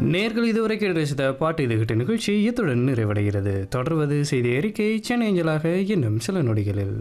நேர்கள் இதுவரை கேட்டு ரசித்த பாட்டு இதுகிட்ட நிகழ்ச்சி இத்துடன் நிறைவடைகிறது தொடர்வது செய்தி அறிக்கை சென்னை அஞ்சலாக இன்னும் சில நொடிகளில்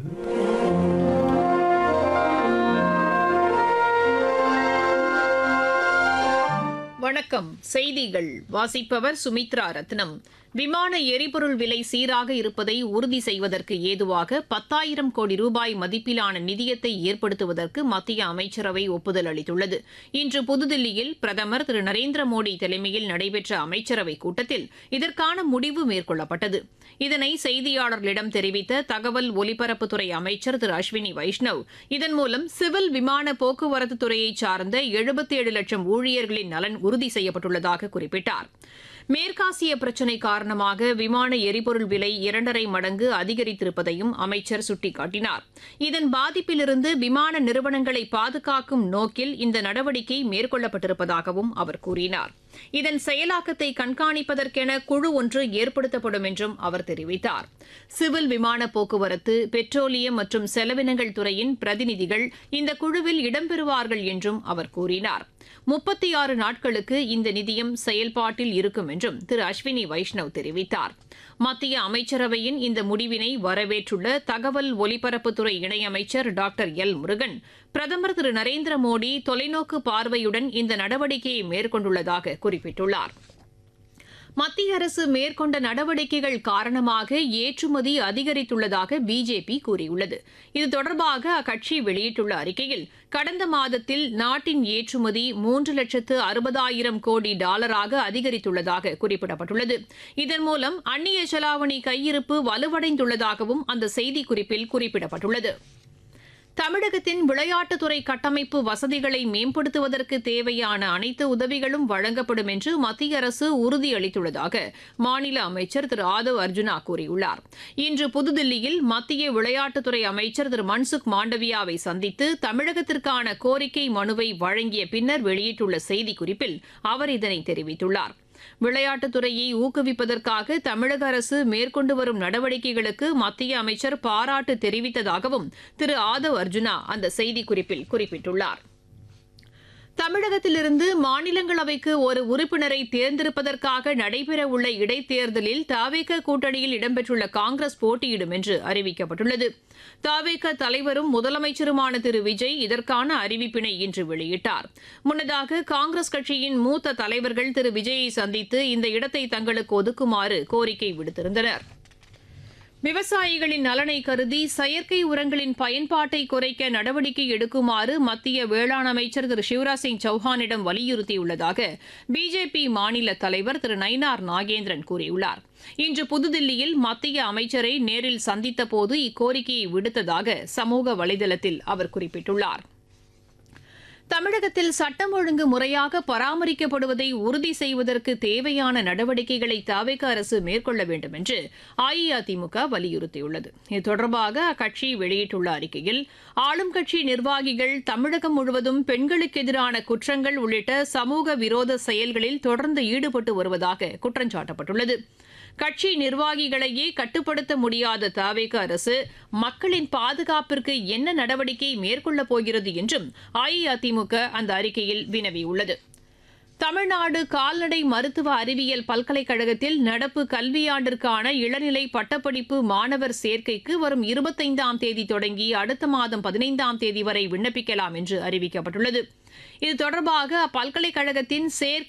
வணக்கம் செய்திகள் வாசிப்பவர் சுமித்ரா ரத்னம் விமான எரிபொருள் விலை சீராக இருப்பதை உறுதி செய்வதற்கு ஏதுவாக பத்தாயிரம் கோடி ரூபாய் மதிப்பிலான நிதியத்தை ஏற்படுத்துவதற்கு மத்திய அமைச்சரவை ஒப்புதல் அளித்துள்ளது இன்று புதுதில்லியில் பிரதமர் திரு நரேந்திர மோடி தலைமையில் நடைபெற்ற அமைச்சரவைக் கூட்டத்தில் இதற்கான முடிவு மேற்கொள்ளப்பட்டது இதனை செய்தியாளர்களிடம் தெரிவித்த தகவல் ஒலிபரப்புத்துறை அமைச்சர் திரு அஸ்வினி வைஷ்ணவ் இதன் மூலம் சிவில் விமான போக்குவரத்து துறையைச் சார்ந்த எழுபத்தி ஏழு லட்சம் ஊழியர்களின் நலன் உறுதி செய்யப்பட்டுள்ளதாக குறிப்பிட்டார் மேற்காசிய பிரச்சினை காரணமாக விமான எரிபொருள் விலை இரண்டரை மடங்கு அதிகரித்திருப்பதையும் அமைச்சர் சுட்டிக்காட்டினார் இதன் பாதிப்பிலிருந்து விமான நிறுவனங்களை பாதுகாக்கும் நோக்கில் இந்த நடவடிக்கை மேற்கொள்ளப்பட்டிருப்பதாகவும் அவர் கூறினார் இதன் செயலாக்கத்தை கண்காணிப்பதற்கென குழு ஒன்று ஏற்படுத்தப்படும் என்றும் அவர் தெரிவித்தார் சிவில் விமான போக்குவரத்து பெட்ரோலியம் மற்றும் செலவினங்கள் துறையின் பிரதிநிதிகள் இந்த குழுவில் இடம்பெறுவார்கள் என்றும் அவர் கூறினார் முப்பத்தி ஆறு நாட்களுக்கு இந்த நிதியம் செயல்பாட்டில் இருக்கும் என்றும் திரு அஸ்வினி வைஷ்ணவ் தெரிவித்தார் மத்திய அமைச்சரவையின் இந்த முடிவினை வரவேற்றுள்ள தகவல் ஒலிபரப்புத்துறை இணையமைச்சர் டாக்டர் எல் முருகன் பிரதமர் திரு நரேந்திர மோடி தொலைநோக்கு பார்வையுடன் இந்த நடவடிக்கையை மேற்கொண்டுள்ளதாக குறிப்பிட்டுள்ளார் மத்திய அரசு மேற்கொண்ட நடவடிக்கைகள் காரணமாக ஏற்றுமதி அதிகரித்துள்ளதாக பிஜேபி கூறியுள்ளது இது தொடர்பாக அக்கட்சி வெளியிட்டுள்ள அறிக்கையில் கடந்த மாதத்தில் நாட்டின் ஏற்றுமதி மூன்று லட்சத்து அறுபதாயிரம் கோடி டாலராக அதிகரித்துள்ளதாக குறிப்பிடப்பட்டுள்ளது இதன் மூலம் அந்நிய செலாவணி கையிருப்பு வலுவடைந்துள்ளதாகவும் அந்த செய்திக்குறிப்பில் குறிப்பிடப்பட்டுள்ளது தமிழகத்தின் விளையாட்டுத்துறை கட்டமைப்பு வசதிகளை மேம்படுத்துவதற்கு தேவையான அனைத்து உதவிகளும் வழங்கப்படும் என்று மத்திய அரசு உறுதியளித்துள்ளதாக மாநில அமைச்சர் திரு ஆதவ் அர்ஜுனா கூறியுள்ளார் இன்று புதுதில்லியில் மத்திய விளையாட்டுத்துறை அமைச்சர் திரு மன்சுக் மாண்டவியாவை சந்தித்து தமிழகத்திற்கான கோரிக்கை மனுவை வழங்கிய பின்னர் வெளியிட்டுள்ள செய்திக்குறிப்பில் அவர் இதனை தெரிவித்துள்ளார் விளையாட்டுத்துறையை ஊக்குவிப்பதற்காக தமிழக அரசு மேற்கொண்டு வரும் நடவடிக்கைகளுக்கு மத்திய அமைச்சர் பாராட்டு தெரிவித்ததாகவும் திரு ஆதவ் அர்ஜுனா அந்த செய்திக்குறிப்பில் குறிப்பிட்டுள்ளார் தமிழகத்திலிருந்து மாநிலங்களவைக்கு ஒரு உறுப்பினரை தேர்ந்தெடுப்பதற்காக நடைபெறவுள்ள இடைத்தேர்தலில் தாவேக கூட்டணியில் இடம்பெற்றுள்ள காங்கிரஸ் போட்டியிடும் என்று அறிவிக்கப்பட்டுள்ளது தாவேக தலைவரும் முதலமைச்சருமான திரு விஜய் இதற்கான அறிவிப்பினை இன்று வெளியிட்டார் முன்னதாக காங்கிரஸ் கட்சியின் மூத்த தலைவர்கள் திரு விஜயை சந்தித்து இந்த இடத்தை தங்களுக்கு ஒதுக்குமாறு கோரிக்கை விடுத்திருந்தனா் விவசாயிகளின் நலனை கருதி செயற்கை உரங்களின் பயன்பாட்டை குறைக்க நடவடிக்கை எடுக்குமாறு மத்திய வேளாண் அமைச்சர் திரு சிவராஜ் சிங் சௌஹானிடம் வலியுறுத்தியுள்ளதாக பிஜேபி மாநில தலைவர் திரு நயினார் நாகேந்திரன் கூறியுள்ளார் இன்று புதுதில்லியில் மத்திய அமைச்சரை நேரில் சந்தித்தபோது இக்கோரிக்கையை விடுத்ததாக சமூக வலைதளத்தில் அவர் குறிப்பிட்டுள்ளார் தமிழகத்தில் சட்டம் ஒழுங்கு முறையாக பராமரிக்கப்படுவதை உறுதி செய்வதற்கு தேவையான நடவடிக்கைகளை தவிக அரசு மேற்கொள்ள வேண்டும் என்று அஇஅதிமுக வலியுறுத்தியுள்ளது இது தொடர்பாக அக்கட்சி வெளியிட்டுள்ள அறிக்கையில் ஆளும் கட்சி நிர்வாகிகள் தமிழகம் முழுவதும் பெண்களுக்கு எதிரான குற்றங்கள் உள்ளிட்ட சமூக விரோத செயல்களில் தொடர்ந்து ஈடுபட்டு வருவதாக குற்றம் சாட்டப்பட்டுள்ளது கட்சி நிர்வாகிகளையே கட்டுப்படுத்த முடியாத தாவேக அரசு மக்களின் பாதுகாப்பிற்கு என்ன நடவடிக்கை மேற்கொள்ளப் போகிறது என்றும் அஇஅதிமுக அந்த அறிக்கையில் வினவியுள்ளது தமிழ்நாடு கால்நடை மருத்துவ அறிவியல் பல்கலைக்கழகத்தில் நடப்பு கல்வியாண்டிற்கான இளநிலை பட்டப்படிப்பு மாணவர் சேர்க்கைக்கு வரும் இருபத்தைந்தாம் தேதி தொடங்கி அடுத்த மாதம் பதினைந்தாம் தேதி வரை விண்ணப்பிக்கலாம் என்று அறிவிக்கப்பட்டுள்ளது இது தொடர்பாக அப்பல்கலைக்கழகத்தின் சேர்க்கை